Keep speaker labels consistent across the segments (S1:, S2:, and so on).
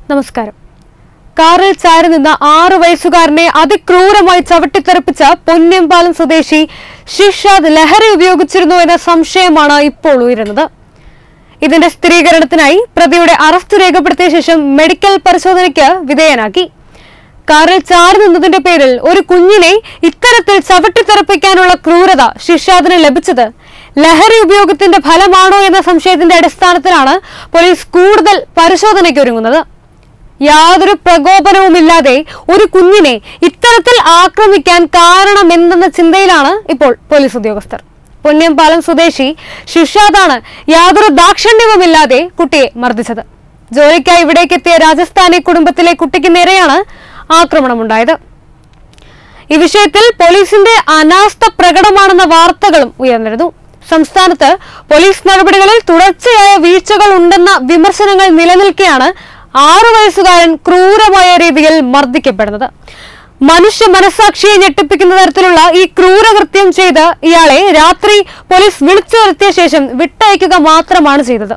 S1: നമസ്കാരം കാറിൽ ചാരി നിന്ന ആറു വയസ്സുകാരനെ അതിക്രൂരമായി ചവിട്ടിത്തെറിപ്പിച്ച പൊന്നിയമ്പാലം സ്വദേശി ഷിഷാദ് ലഹരി ഉപയോഗിച്ചിരുന്നു എന്ന സംശയമാണ് ഇപ്പോൾ ഉയരുന്നത് ഇതിന്റെ സ്ഥിരീകരണത്തിനായി പ്രതിയുടെ അറസ്റ്റ് രേഖപ്പെടുത്തിയ ശേഷം മെഡിക്കൽ പരിശോധനയ്ക്ക് വിധേയനാക്കി കാറിൽ ചാരി നിന്നതിന്റെ പേരിൽ ഒരു കുഞ്ഞിനെ ഇത്തരത്തിൽ ചവിട്ടിത്തെറിപ്പിക്കാനുള്ള ക്രൂരത ഷിഷാദിന് ലഭിച്ചത് ലഹരി ഉപയോഗത്തിന്റെ ഫലമാണോ എന്ന സംശയത്തിന്റെ അടിസ്ഥാനത്തിലാണ് പോലീസ് കൂടുതൽ പരിശോധനയ്ക്ക് ഒരുങ്ങുന്നത് യാതൊരു പ്രകോപനവുമില്ലാതെ ഒരു കുഞ്ഞിനെ ഇത്തരത്തിൽ ആക്രമിക്കാൻ കാരണമെന്തെന്ന ചിന്തയിലാണ് ഇപ്പോൾ പോലീസ് ഉദ്യോഗസ്ഥർ പൊന്നിയമ്പാലം സ്വദേശി ഷിഷാദാണ് യാതൊരു ദാക്ഷിണ്യവുമില്ലാതെ കുട്ടിയെ മർദ്ദിച്ചത് ജോലിക്കായി ഇവിടേക്കെത്തിയ രാജസ്ഥാനി കുടുംബത്തിലെ കുട്ടിക്ക് നേരെയാണ് ആക്രമണമുണ്ടായത് ഈ വിഷയത്തിൽ പോലീസിന്റെ അനാസ്ഥ പ്രകടമാണെന്ന വാർത്തകളും ഉയർന്നിരുന്നു സംസ്ഥാനത്ത് പോലീസ് നടപടികളിൽ തുടർച്ചയായ വീഴ്ചകൾ ഉണ്ടെന്ന വിമർശനങ്ങൾ നിലനിൽക്കെയാണ് ആറു വയസ്സുകാരൻ ക്രൂരമായ രീതിയിൽ മർദ്ദിക്കപ്പെടുന്നത് മനുഷ്യ മനസാക്ഷിയെ ഞെട്ടിപ്പിക്കുന്ന തരത്തിലുള്ള ഈ ക്രൂരകൃത്യം ചെയ്ത് ഇയാളെ രാത്രി പോലീസ് വിളിച്ചു വരുത്തിയ ശേഷം വിട്ടയക്കുക മാത്രമാണ് ചെയ്തത്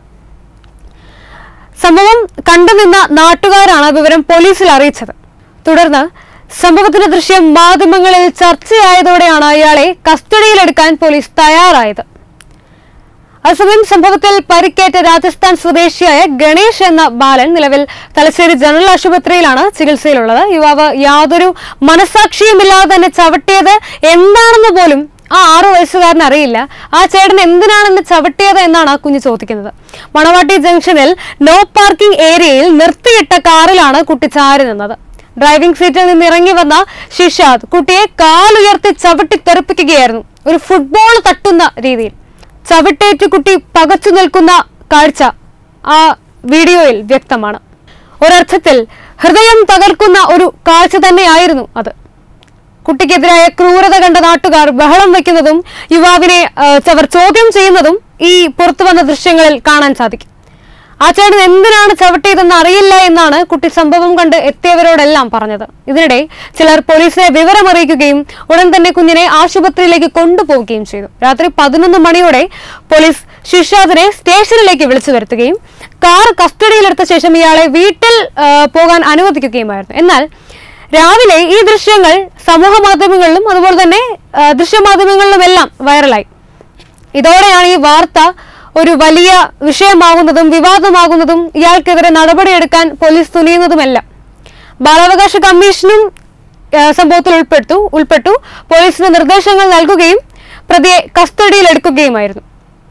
S1: സംഭവം കണ്ടുനിന്ന നാട്ടുകാരാണ് വിവരം പോലീസിൽ അറിയിച്ചത് തുടർന്ന് സംഭവത്തിന്റെ ദൃശ്യം മാധ്യമങ്ങളിൽ ചർച്ചയായതോടെയാണ് ഇയാളെ കസ്റ്റഡിയിലെടുക്കാൻ പോലീസ് തയ്യാറായത് അതേസമയം സംഭവത്തിൽ പരിക്കേറ്റ രാജസ്ഥാൻ സ്വദേശിയായ ഗണേഷ് എന്ന ബാലൻ നിലവിൽ തലശ്ശേരി ജനറൽ ആശുപത്രിയിലാണ് ചികിത്സയിലുള്ളത് യുവാവ് യാതൊരു മനസാക്ഷിയുമില്ലാതെ തന്നെ ചവിട്ടിയത് എന്താണെന്ന് പോലും ആ ആറു വയസ്സുകാരൻ അറിയില്ല ആ ചേട്ടൻ എന്തിനാണ് എന്നെ ചവിട്ടിയത് എന്നാണ് ആ കുഞ്ഞ് ചോദിക്കുന്നത് മണവാട്ടി ജംഗ്ഷനിൽ നോ പാർക്കിംഗ് ഏരിയയിൽ നിർത്തിയിട്ട കാറിലാണ് കുട്ടി ചാരി നിന്നത് ഡ്രൈവിംഗ് സീറ്റിൽ നിന്ന് ഇറങ്ങി വന്ന ഷിഷാദ് കുട്ടിയെ കാലുയർത്തി ചവിട്ടി തെറിപ്പിക്കുകയായിരുന്നു ഒരു ഫുട്ബോൾ തട്ടുന്ന രീതിയിൽ ചവിട്ടേറ്റ് കുട്ടി പകച്ചു നിൽക്കുന്ന കാഴ്ച ആ വീഡിയോയിൽ വ്യക്തമാണ് ഒരർത്ഥത്തിൽ ഹൃദയം തകർക്കുന്ന ഒരു കാഴ്ച തന്നെയായിരുന്നു അത് കുട്ടിക്കെതിരായ ക്രൂരത കണ്ട നാട്ടുകാർ ബഹളം വയ്ക്കുന്നതും യുവാവിനെ ആ, അവർ ചോദ്യം ചെയ്യുന്നതും ഈ പുറത്തു വന്ന ദൃശ്യങ്ങളിൽ കാണാൻ സാധിക്കും ആ ചേട്ടൻ എന്തിനാണ് ചവിട്ടിയതെന്ന് അറിയില്ല എന്നാണ് കുട്ടി സംഭവം കണ്ട് എത്തിയവരോടെല്ലാം പറഞ്ഞത് ഇതിനിടെ ചിലർ പോലീസിനെ വിവരം അറിയിക്കുകയും ഉടൻ തന്നെ കുഞ്ഞിനെ ആശുപത്രിയിലേക്ക് കൊണ്ടുപോവുകയും ചെയ്തു രാത്രി പതിനൊന്ന് മണിയോടെ പോലീസ് ഷിഷാദിനെ സ്റ്റേഷനിലേക്ക് വിളിച്ചു വരുത്തുകയും കാർ കസ്റ്റഡിയിലെടുത്ത ശേഷം ഇയാളെ വീട്ടിൽ ആ, പോകാൻ അനുവദിക്കുകയുമായിരുന്നു എന്നാൽ രാവിലെ ഈ ദൃശ്യങ്ങൾ സമൂഹ മാധ്യമങ്ങളിലും അതുപോലെ തന്നെ ആ, ദൃശ്യമാധ്യമങ്ങളിലുമെല്ലാം വൈറലായി ഇതോടെയാണ് ഈ വാർത്ത ഒരു വലിയ വിഷയമാകുന്നതും വിവാദമാകുന്നതും ഇയാൾക്കെതിരെ നടപടിയെടുക്കാൻ പോലീസ് തുനിയുന്നതുമെല്ലാം ബാലാവകാശ കമ്മീഷനും ആ, സംഭവത്തിൽ ഉൾപ്പെട്ടു ഉൾപ്പെട്ടു പോലീസിന് നിർദ്ദേശങ്ങൾ നൽകുകയും പ്രതിയെ കസ്റ്റഡിയിലെടുക്കുകയുമായിരുന്നു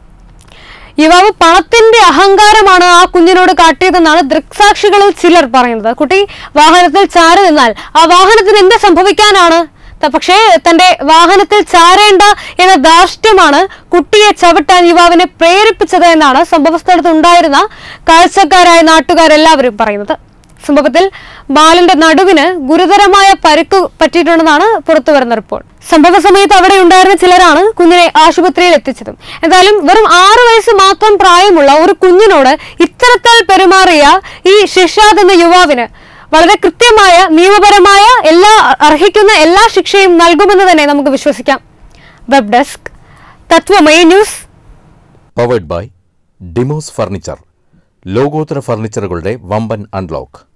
S1: യുവാവ് പണത്തിന്റെ അഹങ്കാരമാണ് ആ കുഞ്ഞിനോട് കാട്ടിയതെന്നാണ് ദൃക്സാക്ഷികളിൽ ചിലർ പറയുന്നത് കുട്ടി വാഹനത്തിൽ ചാരി നിന്നാൽ ആ വാഹനത്തിന് എന്ത് സംഭവിക്കാനാണ് ത- പക്ഷേ തന്റെ വാഹനത്തിൽ ചാരേണ്ട എന്ന ധാർഷ്ട്യമാണ് കുട്ടിയെ ചവിട്ടാൻ യുവാവിനെ പ്രേരിപ്പിച്ചത് എന്നാണ് സംഭവസ്ഥലത്ത് ഉണ്ടായിരുന്ന കാഴ്ചക്കാരായ നാട്ടുകാരെല്ലാവരും പറയുന്നത് സംഭവത്തിൽ ബാലന്റെ നടുവിന് ഗുരുതരമായ പരിക്ക് പറ്റിയിട്ടുണ്ടെന്നാണ് പുറത്തുവരുന്ന റിപ്പോർട്ട് സംഭവ സമയത്ത് അവിടെ ഉണ്ടായിരുന്ന ചിലരാണ് കുഞ്ഞിനെ ആശുപത്രിയിൽ എത്തിച്ചതും എന്തായാലും വെറും ആറു വയസ്സ് മാത്രം പ്രായമുള്ള ഒരു കുഞ്ഞിനോട് ഇത്തരത്തിൽ പെരുമാറിയ ഈ ഷിഷാദ് എന്ന യുവാവിന് വളരെ കൃത്യമായ നിയമപരമായ എല്ലാ അർഹിക്കുന്ന എല്ലാ ശിക്ഷയും നൽകുമെന്ന് തന്നെ നമുക്ക് വിശ്വസിക്കാം web desk Tathwamayi news
S2: powered by Demos furniture ലോകോത്തര ഫർണിച്ചറുകളുടെ വമ്പൻ അൺലോക്ക്